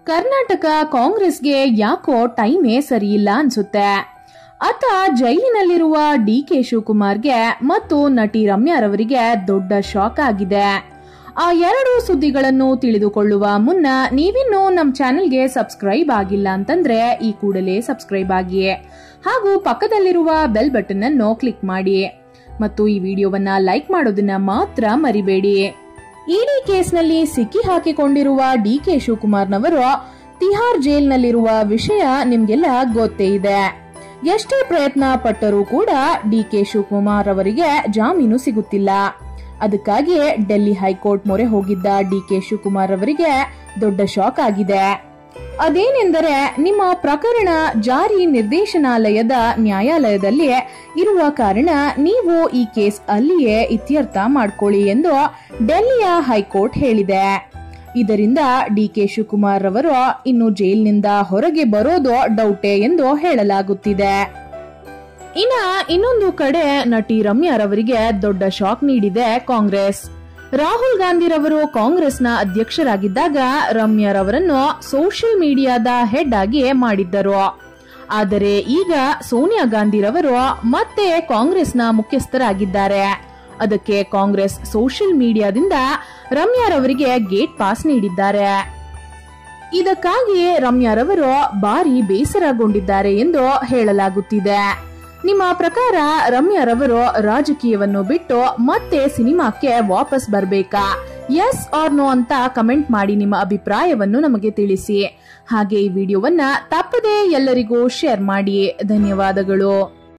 ಕರ್ನಾಟಕ ಕಾಂಗ್ರೆಸ್ಗೆ ಯಾಕೋ ಟೈಮೇ ಸರಿಯಿಲ್ಲ ಅನ್ಸುತ್ತೆ ಅತ್ತ ಜೈಲಿನಲ್ಲಿರುವ ಡಿ ಕೆ ಶಿವಕುಮಾರ್ಗೆ ಮತ್ತು ನಟಿ ರಮ್ಯಾರವರಿಗೆ ದೊಡ್ಡ ಶಾಕ್ ಆಗಿದೆ ಆ ಎರಡು ಸುದ್ದಿಗಳನ್ನು ತಿಳಿದುಕೊಳ್ಳುವ ಮುನ್ನ ನೀವಿನ್ನೂ ನಮ್ಮ ಚಾನೆಲ್ಗೆ ಸಬ್ಸ್ಕ್ರೈಬ್ ಆಗಿಲ್ಲ ಅಂತಂದ್ರೆ ಈ ಕೂಡಲೇ ಸಬ್ಸ್ಕ್ರೈಬ್ ಆಗಿ ಹಾಗೂ ಪಕ್ಕದಲ್ಲಿರುವ ಬೆಲ್ ಬಟನ್ ಅನ್ನು ಕ್ಲಿಕ್ ಮಾಡಿ ಮತ್ತು ಈ ವಿಡಿಯೋವನ್ನ ಲೈಕ್ ಮಾಡೋದನ್ನ ಮಾತ್ರ ಮರಿಬೇಡಿ ಇಡಿ ಕೇಸ್ನಲ್ಲಿ ಸಿಕ್ಕಿ ಹಾಕಿಕೊಂಡಿರುವ ಡಿ ಕೆ ಶಿವಕುಮಾರ್ನವರು ತಿಹಾರ್ ಜೈಲ್ನಲ್ಲಿರುವ ವಿಷಯ ನಿಮ್ಗೆಲ್ಲ ಗೊತ್ತೇ ಇದೆ ಎಷ್ಟೇ ಪ್ರಯತ್ನ ಪಟ್ಟರೂ ಕೂಡ ಡಿ ಕೆ ಶಿವಕುಮಾರ್ ಅವರಿಗೆ ಜಾಮೀನು ಸಿಗುತ್ತಿಲ್ಲ ಅದಕ್ಕಾಗಿ ಡೆಲ್ಲಿ ಹೈಕೋರ್ಟ್ ಮೊರೆ ಹೋಗಿದ್ದ ಡಿ ಕೆ ಶಿವಕುಮಾರ್ ಅವರಿಗೆ ದೊಡ್ಡ ಶಾಕ್ ಆಗಿದೆ ಅದೇನೆಂದರೆ ನಿಮ್ಮ ಪ್ರಕರಣ ಜಾರಿ ನಿರ್ದೇಶನಾಲಯದ ನ್ಯಾಯಾಲಯದಲ್ಲಿ ಇರುವ ಕಾರಣ ನೀವು ಈ ಕೇಸ್ ಅಲ್ಲಿಯೇ ಇತ್ಯರ್ಥ ಮಾಡ್ಕೊಳ್ಳಿ ಎಂದು ಡೆಲ್ಲಿಯ ಹೈಕೋರ್ಟ್ ಹೇಳಿದೆ ಇದರಿಂದ ಡಿ ಕೆ ಶಿವಕುಮಾರ್ ಅವರು ಇನ್ನು ಜೈಲಿನಿಂದ ಹೊರಗೆ ಬರೋದು ಡೌಟೇ ಎಂದು ಹೇಳಲಾಗುತ್ತಿದೆ ಇನ್ನ ಇನ್ನೊಂದು ಕಡೆ ನಟಿ ರಮ್ಯಾರವರಿಗೆ ದೊಡ್ಡ ಶಾಕ್ ನೀಡಿದೆ ಕಾಂಗ್ರೆಸ್ ರಾಹುಲ್ ಗಾಂಧಿರವರು ಕಾಂಗ್ರೆಸ್ನ ಅಧ್ಯಕ್ಷರಾಗಿದ್ದಾಗ ರಮ್ಯಾರವರನ್ನು ಸೋಷಿಯಲ್ ಮೀಡಿಯಾದ ಹೆಡ್ ಆಗಿ ಮಾಡಿದ್ದರು ಆದರೆ ಈಗ ಸೋನಿಯಾ ಗಾಂಧಿರವರು ಮತ್ತೆ ಕಾಂಗ್ರೆಸ್ನ ಮುಖ್ಯಸ್ಥರಾಗಿದ್ದಾರೆ ಅದಕ್ಕೆ ಕಾಂಗ್ರೆಸ್ ಸೋಷಿಯಲ್ ಮೀಡಿಯಾದಿಂದ ರಮ್ಯಾರವರಿಗೆ ಗೇಟ್ ಪಾಸ್ ನೀಡಿದ್ದಾರೆ ಇದಕ್ಕಾಗಿ ರಮ್ಯಾರವರು ಭಾರಿ ಬೇಸರಗೊಂಡಿದ್ದಾರೆ ಎಂದು ಹೇಳಲಾಗುತ್ತಿದೆ ನಿಮ್ಮ ಪ್ರಕಾರ ರಮ್ಯಾರವರು ರಾಜಕೀಯವನ್ನು ಬಿಟ್ಟು ಮತ್ತೆ ಸಿನಿಮಾಕ್ಕೆ ವಾಪಸ್ ಬರಬೇಕಾ ಎಸ್ ಆರ್ ನೋ ಅಂತ ಕಮೆಂಟ್ ಮಾಡಿ ನಿಮ್ಮ ಅಭಿಪ್ರಾಯವನ್ನು ನಮಗೆ ತಿಳಿಸಿ ಹಾಗೆ ಈ ವಿಡಿಯೋವನ್ನ ತಪ್ಪದೇ ಎಲ್ಲರಿಗೂ ಶೇರ್ ಮಾಡಿ ಧನ್ಯವಾದಗಳು